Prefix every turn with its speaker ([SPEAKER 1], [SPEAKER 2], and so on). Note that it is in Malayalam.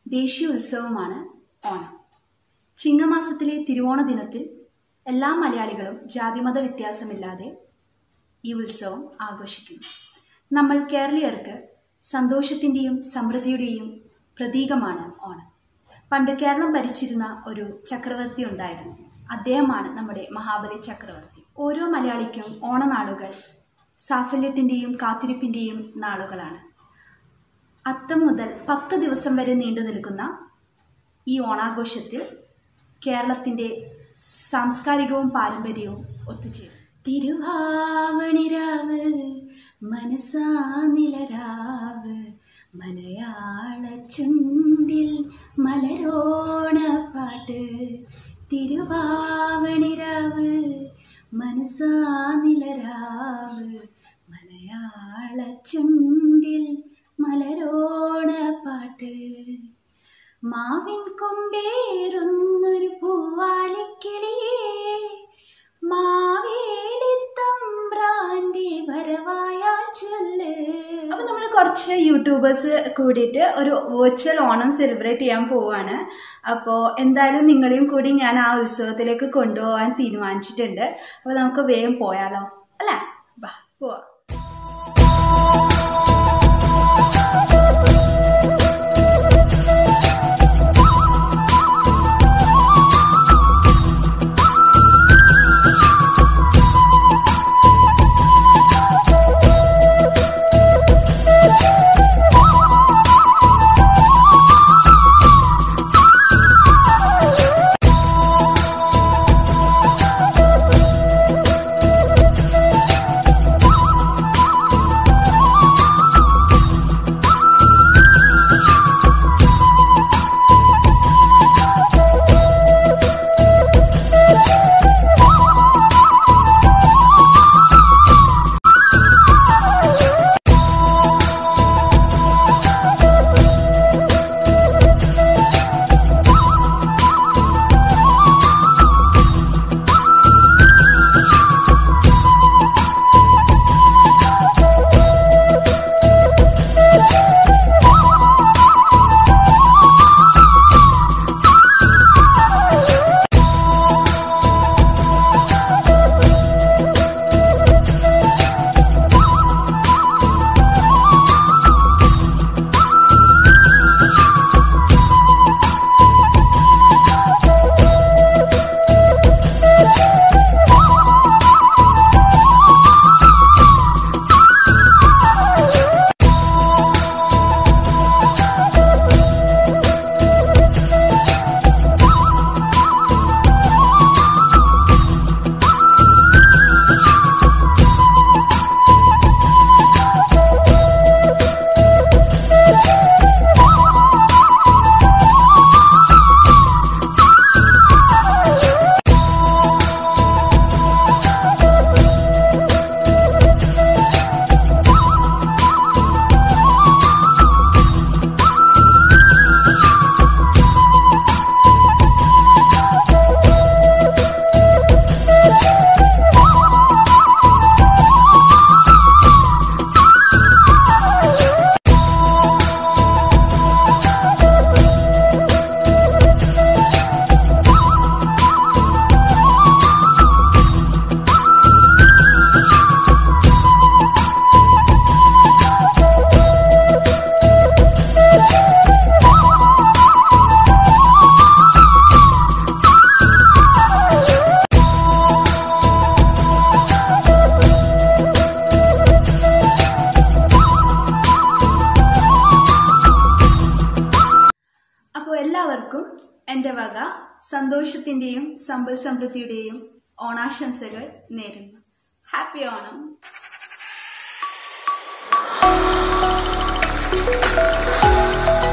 [SPEAKER 1] ദേശീയ ഉത്സവമാണ് ഓണം ചിങ്ങമാസത്തിലെ തിരുവോണ ദിനത്തിൽ എല്ലാ മലയാളികളും ജാതിമത വ്യത്യാസമില്ലാതെ ഈ ഉത്സവം ആഘോഷിക്കുന്നു നമ്മൾ കേരളീയർക്ക് സന്തോഷത്തിൻ്റെയും സമൃദ്ധിയുടെയും പ്രതീകമാണ് ഓണം പണ്ട് കേരളം ഭരിച്ചിരുന്ന ഒരു ചക്രവർത്തി ഉണ്ടായിരുന്നു അദ്ദേഹമാണ് നമ്മുടെ മഹാബലി ചക്രവർത്തി ഓരോ മലയാളിക്കും ഓണനാളുകൾ സാഫല്യത്തിൻ്റെയും കാത്തിരിപ്പിൻ്റെയും നാളുകളാണ് അത്തം മുതൽ പത്ത് ദിവസം വരെ നീണ്ടു നിൽക്കുന്ന ഈ ഓണാഘോഷത്തിൽ കേരളത്തിൻ്റെ സാംസ്കാരികവും പാരമ്പര്യവും ഒത്തുചേരും തിരുവാവണിരാവ് മനസാ നിലരാവ് മലയാള ചുണ്ടിൽ മലരോണ പാട്ട് തിരുവാവണിരാവ് മനസാ നിലരാവ് മലയാള ചുണ്ടിൽ മലരോണ പാട്ട് മാവിൻ കൊമ്പേറുന്നൊരു പൂവാലിക്കിളിയേ മാവേലിത്തമ്പ്രാന്റെ വരവായാൽ ചൊല്ല് അപ്പൊ നമ്മൾ കുറച്ച് യൂട്യൂബേഴ്സ് കൂടിയിട്ട് ഒരു വെർച്വൽ ഓണം സെലിബ്രേറ്റ് ചെയ്യാൻ പോവാണ് അപ്പോൾ എന്തായാലും നിങ്ങളെയും കൂടി ഞാൻ ആ ഉത്സവത്തിലേക്ക് കൊണ്ടുപോകാൻ തീരുമാനിച്ചിട്ടുണ്ട് അപ്പോൾ നമുക്ക് വേഗം പോയാലോ അല്ലേ ബാ പോവാം അപ്പോൾ എല്ലാവർക്കും എൻ്റെ വക സന്തോഷത്തിൻ്റെയും സമ്പൽ സമൃദ്ധിയുടെയും ഓണാശംസകൾ നേരുന്നു ഹാപ്പി ഓണം
[SPEAKER 2] Thank